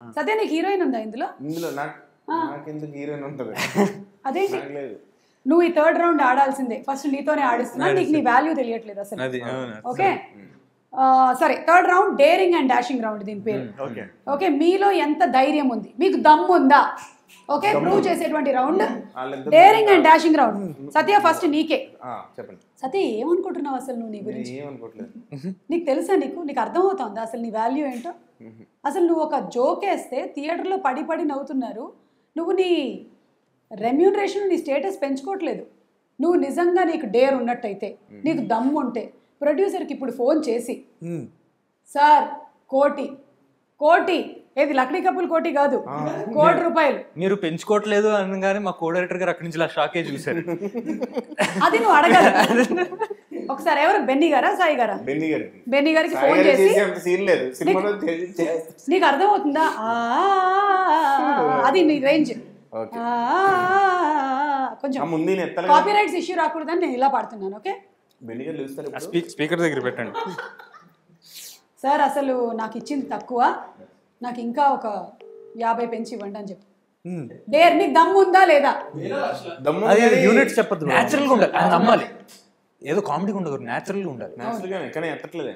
సత్య నీకు హీరోయిన్ ఉందా ఇందులో ఇందులో నాకు నాకెందుకు హీరోయిన్ ఉంటుంది అదేంటి నాకు లేదు నువ్వు ఈ థర్డ్ రౌండ్ ఆడాల్సిందే ఫస్ట్ నీతోనే ఆడిస్తున్నా నీకు నీ వాల్యూ తెలియట్లేదు అసలు అది అవును ఓకే ఆ, సరే third round daring and dashing round దీని పేరు ఓకే ఓకే మీలో ఎంత ధైర్యం ఉంది మీకు దమ్ము ఉందా ఓకే ప్రూవ్ చేసేటువంటి రౌండ్ వాళ్ళిద్దరు daring and dashing round Satya first నీకే ఆ, చెప్పండి సత్య ఏమనుకుంటున్నావు అసలు నువ్వు నీ గురించి ఏమనుకోవట్లేదు నీకు తెలుసా నీకు నీకు అర్థమవుతోందా అసలు నీ వాల్యూ ఏంటో అసలు నువ్వు ఒక జోక్ వేస్తే థియేటర్లో పడి పడి నవ్వుతున్నారు నువ్వు నీ రెమ్యూనరేషన్ నీ స్టేటస్ పెంచుకోవట్లేదు నువ్వు నిజంగా నీకు డేర్ ఉన్నట్టయితే నీకు దమ్ము ఉంటే ప్రొడ్యూసర్కి ఇప్పుడు ఫోన్ చేసి సార్ కోటి కోటి ఏది లక్డీ కప్పులు కోటి కాదు కోటి రూపాయలు మీరు పెంచుకోవట్లేదు అనగానే మా కో డైరెక్టర్ గారు అక్కడి నుంచి ఇలా షాకే చూశారు అది నువ్వు అడగాలి ఒకసారి ఎవరు బెన్నీ గారా సాయి గారా బెన్నీ గారికి బెన్నీ గారికి సాయి ఫోన్ గారు చేసి చేసే అంత సీన్ లేదు సినిమాలో చే- చేస్తే- నీకు అర్థమవుతుందా ఆ, అది నీ రేంజ్ ఓకే ఆ, కొంచెం ఆ ముందు నేను ఎత్తాలి కాపీ రైట్స్ ఇష్యూ రాకూడదని నేను ఇలా పాడుతున్నాను ఓకే బెన్నీ గారు పిలుస్తారు ఇప్పుడు స్పీ- స్పీకర్ దగ్గర పెట్టండి సార్ అసలు నాకు ఇచ్చింది తక్కువ నాకు ఇంకా ఒక యాభై పెంచి ఇవ్వండి అని చెప్పు డేర్ నీకు దమ్ము ఉందా లేదా దమ్ము అది కానీ యూనిట్ చెప్పదు న్యాచురల్ గా ఉండాలి అది నమ్మాలి ఏదో కామెడీ ఉండదు న్యాచురల్ గా ఉండాలి natural గానే కానీ ఎత్తట్లేదే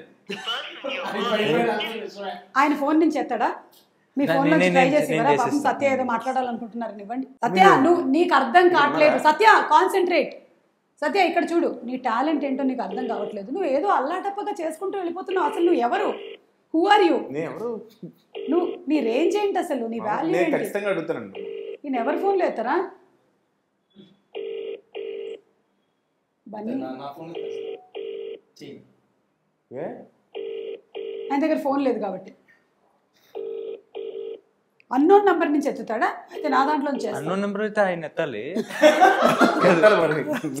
ఆయన ఫోన్ నుంచి ఎత్తాడా మీ నేను- ఫోన్ నుంచి నేను- ట్రై నేను చేసి ఇవ్వరా? పాపం చేసేస్తాను. సత్య ఏదో మాట్లాడాలనుకుంటున్నారని ఇవ్వండి సత్య నువ్వు నీకు అర్థం కావట్లేదు సత్య కాన్సన్ట్రేట్ సత్య ఇక్కడ చూడు నీ టాలెంట్ ఏంటో నీకు అర్థం కావట్లేదు నువ్వు ఏదో అల్లాటప్పగా చేసుకుంటూ వెళ్ళిపోతున్నావు అసలు నువ్వు ఎవరు హూ ఆర్ యూ నేను ఎవరు నువ్వు నీ రేంజ్ ఏంటి అసలు నీ వాల్యూ నేను ఏంటి ఖచ్చితంగా అడుగుతానండి నేను ఎవరి ఫోన్లో ఎత్తారా బన్నీ ఏ ఆయన దగ్గర ఫోన్ లేదు కాబట్టి అన్నోన్ నంబర్ నుంచి ఎత్తుతాడా అయితే నా దాంట్లో నుంచి చేస్తా. అన్నో నెంబర్ అయితే ఆయన ఎత్తాలి ఎత్తాలి మరి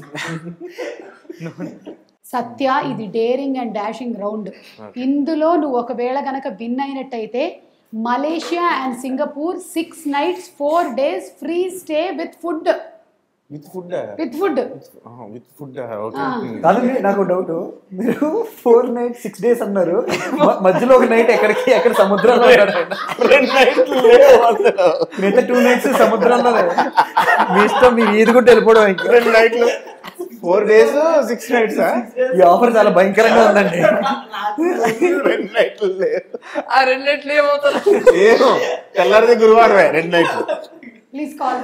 సత్య ఇది డేరింగ్ అండ్ డాషింగ్ రౌండ్ ఇందులో నువ్వు ఒకవేళ గనక విన్ అయినట్టయితే Malaysia and Singapore six nights four days free stay with food with food with food with food okay కాదండి నాకు డౌట్ మీరు ఫోర్ నైట్ సిక్స్ డేస్ అన్నారు మ- మధ్యలో ఒక నైట్ ఎక్కడికి ఎక్కడ సముద్రంలో ఉన్నాడు ఆయన. రెండు నైట్లు లేవు అందులో. మిగతా టూ నైట్స్ సముద్రంలో మీ ఇష్టం మీరు ఈదుకుంటూ వెళ్ళిపోవడం ఇంకా రెండు నైట్లు ఫోర్ డేస్ సిక్స్ నైట్స్ ఈ ఆఫర్ చాలా భయంకరంగా ఉందండి రెండు నైట్లు లేవు ఆ రెండిట్లు ఏమవుతారు ఏమో తెల్లారితే గురువారమే రెండు నైట్లు ప్లీజ్ కాల్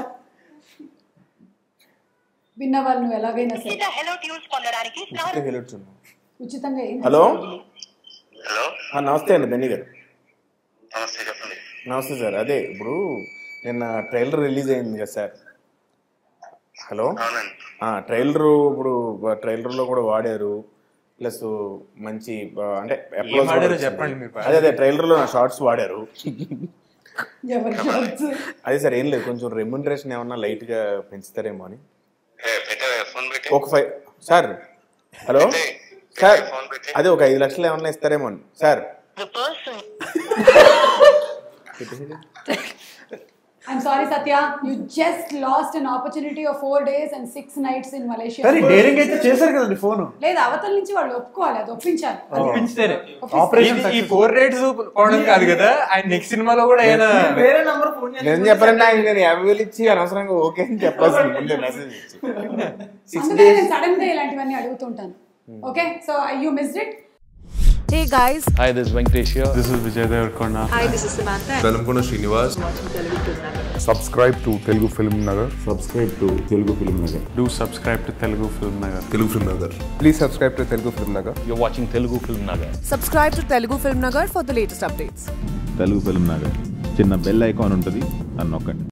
విన్న వాళ్ళు నువ్వు ఎలాగైనా సరే ఉచిత హెలో ట్యూన్స్ పొందడానికి స్టార్ ఉచితంగా ఏం హలో హలో ఆ, నమస్తే అండి బెన్నీ గారు నమస్తే చెప్పండి నమస్తే సార్ అదే ఇప్పుడు నిన్న ట్రైలర్ రిలీజ్ అయింది కదా సార్ హలో అవునండి ట్రైలర్ ఇప్పుడు ట్రైలర్లో కూడా వాడారు ప్లస్ మంచి ఆ, అంటే applause కూడా వాడారో వచ్చింది. చెప్పండి మీరు. అదే అదే ట్రైలర్లో నా షార్ట్స్ వాడారు ఎవరి షార్ట్స్? అదే సార్ ఏం లేదు కొంచెం రెమ్యునరేషన్ ఏమన్నా లైట్గా పెంచుతారేమో అని ఏ, పెట్టావా ఫోన్ పెట్టి ఒక ఫైవ్ సార్ హలో పెట్టే, సార్ పెట్టే, ఫోన్ పెట్టి అదే ఒక ఐదు లక్షలు ఏమన్నా ఇస్తారేమో అని sir the person I'm sorry, Satya. You just lost an opportunity of four days and six nights in Malaysia. కానీ డేరింగ్ అయితే చేశారు కదండి ఫోన్ లేదు అవతల నుంచి వాళ్ళు ఒప్పుకోవాలి అది ఒప్పించాలి అది పెంచితేనే ఆపరేషన్ ఇది- ఈ ఫోర్ రేట్స్ పోవడం కాదు కదా ఆయన నెక్స్ట్ సినిమాలో కూడా ఆయన వేరే నంబర్ ఫోన్ నేను చెప్పాలంటే ఆయన నేను యాభై వేలు ఇచ్చి అనవసరంగా ఓకే అని చెప్పాల్సింది ముందే మెసేజ్ ఇచ్చి సిక్స్ అందుకనే డేస్ నేను సడన్ గా ఇలాంటివన్నీ అడుగుతుంటాను okay so you missed it Hey guys, Hi, this is Venkatesh here. This is Vijay Devarkonda. hi, this is Samantha. Velamkona Srinivas. Subscribe to Telugu Film Nagar. Subscribe to Telugu Film Nagar Do subscribe to Telugu Film Nagar. Telugu Film Nagar. Please subscribe to Telugu Film Nagar You're watching Telugu Film Nagar. Subscribe to Telugu Film Nagar for the latest updates. Telugu Film Nagar చిన్న bell icon ఉంటుంది అని నొక్కండి